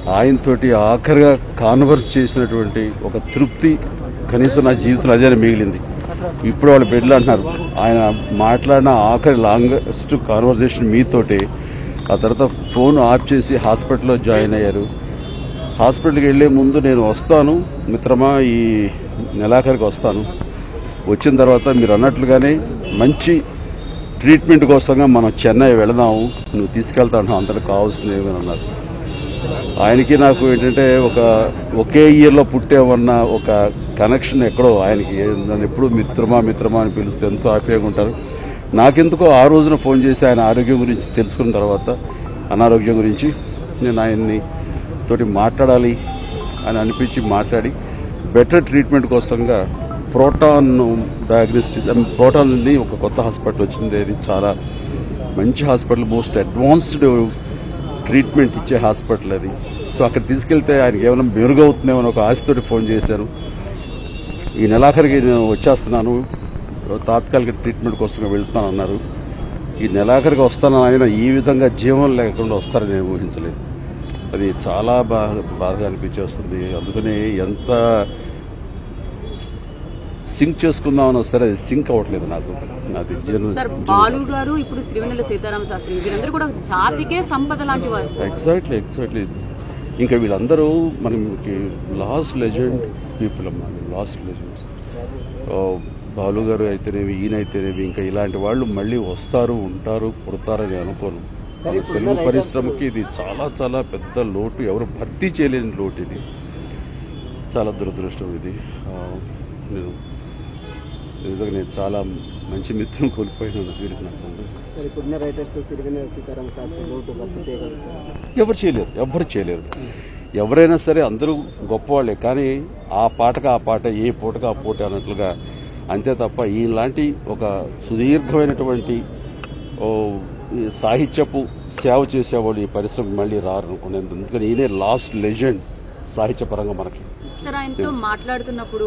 ఆయనతోటి ఆఖరిగా కాన్వర్స్ చేసినటువంటి ఒక తృప్తి కనీసం నా జీవితంలో అదే మిగిలింది ఇప్పుడు వాళ్ళు బెడ్లు అంటున్నారు ఆయన మాట్లాడిన ఆఖరి లాంగెస్ట్ కాన్వర్జేషన్ మీతోటే ఆ తర్వాత ఫోన్ ఆఫ్ చేసి హాస్పిటల్లో జాయిన్ అయ్యారు హాస్పిటల్కి వెళ్లే ముందు నేను వస్తాను మిత్రమా ఈ నెలాఖరికి వస్తాను వచ్చిన తర్వాత మీరు అన్నట్లుగానే మంచి ట్రీట్మెంట్ కోసంగా మనం చెన్నై వెళదాము నువ్వు తీసుకెళ్తాను అందరికి కావాల్సింది ఏమని అన్నారు ఆయనకి నాకు ఏంటంటే ఒక ఒకే ఇయర్లో పుట్టేమన్న ఒక కనెక్షన్ ఎక్కడో ఆయనకి నన్ను ఎప్పుడు మిత్రమా మిత్రమా అని పిలిస్తే ఎంతో హ్యాపీగా ఉంటారు నాకెందుకో ఆ రోజున ఫోన్ చేసి ఆయన ఆరోగ్యం గురించి తెలుసుకున్న తర్వాత అనారోగ్యం గురించి నేను ఆయన్ని తోటి మాట్లాడాలి అని అనిపించి మాట్లాడి బెటర్ ట్రీట్మెంట్ కోసంగా ప్రోటాన్ డయాగ్నోస్టిస్ ప్రోటాన్ నుండి ఒక కొత్త హాస్పిటల్ వచ్చింది అది చాలా మంచి హాస్పిటల్ మోస్ట్ అడ్వాన్స్డ్ ట్రీట్మెంట్ ఇచ్చే హాస్పిటల్ అది సో అక్కడ తీసుకెళ్తే ఆయనకి ఏమైనా మెరుగవుతుందేమో అని ఒక ఆశతోటి ఫోన్ చేశాను ఈ నెలాఖరికి నేను వచ్చేస్తున్నాను తాత్కాలిక ట్రీట్మెంట్ కోసం వెళ్తున్నాను అన్నారు ఈ నెలాఖరికి వస్తాను ఆయన ఈ విధంగా జీవం లేకుండా వస్తారని నేను ఊహించలేదు అది చాలా బాగా బాధగా అనిపించేస్తుంది అందుకని ఎంత సింక్ చేసుకుందామని వస్తే అది సింక్ అవ్వట్లేదు నాకు నాది జీవన సార్ బాలు గారు ఇప్పుడు శ్రీవెన్నెల సీతారామ శాస్త్రి వీరందరూ కూడా జాతికే సంపద లాంటి వారు సార్. ఎగ్జాక్ట్లీ ఎగ్జాక్ట్లీ ఇంకా వీళ్ళందరూ మనకి లాస్ట్ లెజెండ్ పీపుల్ అమ్మా లాస్ట్ లెజెండ్స్ బాలు గారు అయితేనేవి ఈయన అయితేనేవి ఇంకా ఇలాంటి వాళ్ళు మళ్ళీ వస్తారు ఉంటారు పుడతారని అనుకోను మన తెలుగు పరిశ్రమకి ఇది చాలా చాలా పెద్ద లోటు ఎవరు భర్తీ చేయలేని లోటు ఇది చాలా దురదృష్టం ఇది ఆ, నేను నిజంగా నేను చాలా మంచి మిత్రులను కోల్పోయినాను వీరికి నాకు మరి ఇప్పుడున్న రైటర్స్ సిరివెన్న సీతారాం శాస్త్రి లోటు భర్తీ చేయగలుగుతారు ఎవరు చేయలేరు ఎవరు చేయలేరు ఎవరైనా సరే అందరూ గొప్పవాళ్లే కానీ ఆ పాటకు ఆ పాట ఏ పూటకు ఆ పూట అన్నట్లుగా అంతే తప్ప ఈలాంటి ఒక సుదీర్ఘమైనటువంటి ఓ, ఈ సాహిత్యపు సేవ చేసేవాళ్ళు ఈ పరిశ్రమ మళ్ళీ రారు అనుకునేందుకు ఎందుకని ఈయనే లాస్ట్ లెజెండ్ సాహిత్యపరంగా మనకి సార్ ఆయనతో మాట్లాడుతున్నప్పుడు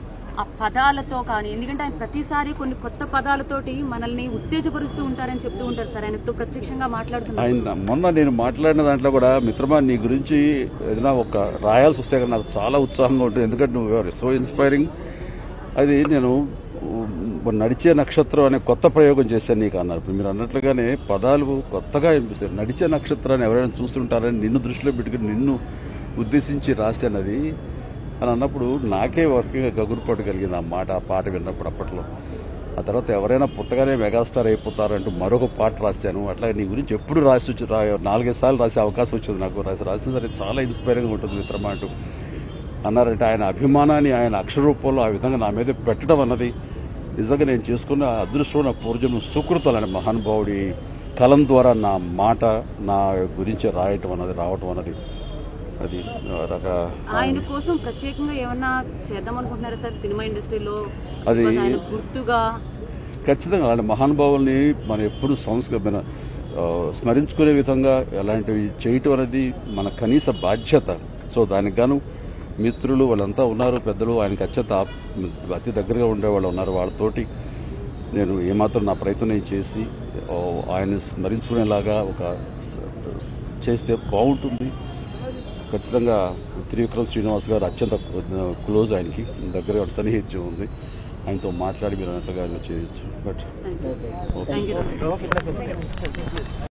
ఆ పదాలతో కానీ ఎందుకంటే ఆయన ప్రతిసారి కొన్ని కొత్త పదాలతోటి మనల్ని ఉత్తేజపరుస్తూ ఉంటారని చెప్తూ ఉంటారు సార్ ఆయనతో ప్రత్యక్షంగా మాట్లాడుతున్నారు ఆయన మొన్న నేను మాట్లాడిన దాంట్లో కూడా మిత్రమా నీ గురించి ఏదైనా ఒక రాయాల్సి వస్తే కదా నాకు చాలా ఉత్సాహంగా ఉంటుంది ఎందుకంటే నువ్వు సో ఇన్స్పైరింగ్ అది నేను ఉమ్, నడిచే నక్షత్రం అనే కొత్త ప్రయోగం చేశాను నీకు అన్నారు ఇప్పుడు మీరు అన్నట్లుగానే పదాలు కొత్తగా అనిపిస్తాయి నడిచే నక్షత్రాన్ని ఎవరైనా చూస్తుంటారని నిన్ను దృష్టిలో పెట్టుకుని నిన్ను ఉద్దేశించి రాశాను అది అని అన్నప్పుడు నాకే వర్కింగ్ గగురుపాటు కలిగింది ఆ మాట ఆ పాట విన్నప్పుడు అప్పట్లో ఆ తర్వాత ఎవరైనా పుట్టగానే మెగాస్టార్ అయిపోతారంటూ మరొక పాట రాశాను అట్లా నీ గురించి ఎప్పుడు రాసి వచ్చి రా- నాలుగైదు సార్లు రాసే అవకాశం వచ్చింది నాకు రాసి రాసిన సరే చాలా ఇన్స్పైరింగ్ ఉంటుంది మిత్రమా అంటూ అన్నారంటే ఆయన అభిమానాన్ని ఆయన అక్షర రూపంలో ఆ విధంగా నా మీద పెట్టడం అన్నది నిజంగా నేను చేసుకున్న అదృష్టం నా పూర్వజన్మ సుకృతాలని మహానుభావుడి కలం ద్వారా నా మాట నా గురించి రాయటం అన్నది రావటం అన్నది అది రక ఆయన కోసం ప్రత్యేకంగా ఏమన్నా చేద్దాం అనుకుంటున్నారా సార్ సినిమా ఇండస్ట్రీలో అది- ఇవాళ ఆయన గుర్తుగా ఖచ్చితంగా అలాంటి మహానుభావుల్ని మనం ఎప్పుడు సంస్కృత ఆ, స్మరించుకునే విధంగా అలాంటివి చేయటం అనేది మన కనీస బాధ్యత సో దానికి గాను మిత్రులు వాళ్ళంతా ఉన్నారు పెద్దలు ఆయనకి అత్యంత ఆప్- అతి దగ్గరగా ఉండే వాళ్ళు ఉన్నారు వాళ్ళతోటి నేను ఏమాత్రం నా ప్రయత్నం నేను చేసి ఓ, ఆయన్ని స్మరించుకునేలాగా ఒక స- చేస్తే బాగుంటుంది ఖచ్చితంగా త్రివిక్రమ్ శ్రీనివాస్ గారు అత్యంత క్లోజ్ ఆయనకి దగ్గర సన్నిహిత్యం ఉంది ఆయనతో మాట్లాడి మీరు అన్నట్లుగా ఆయన చేయొచ్చు బట్ థ్యాంక్ యూ సార్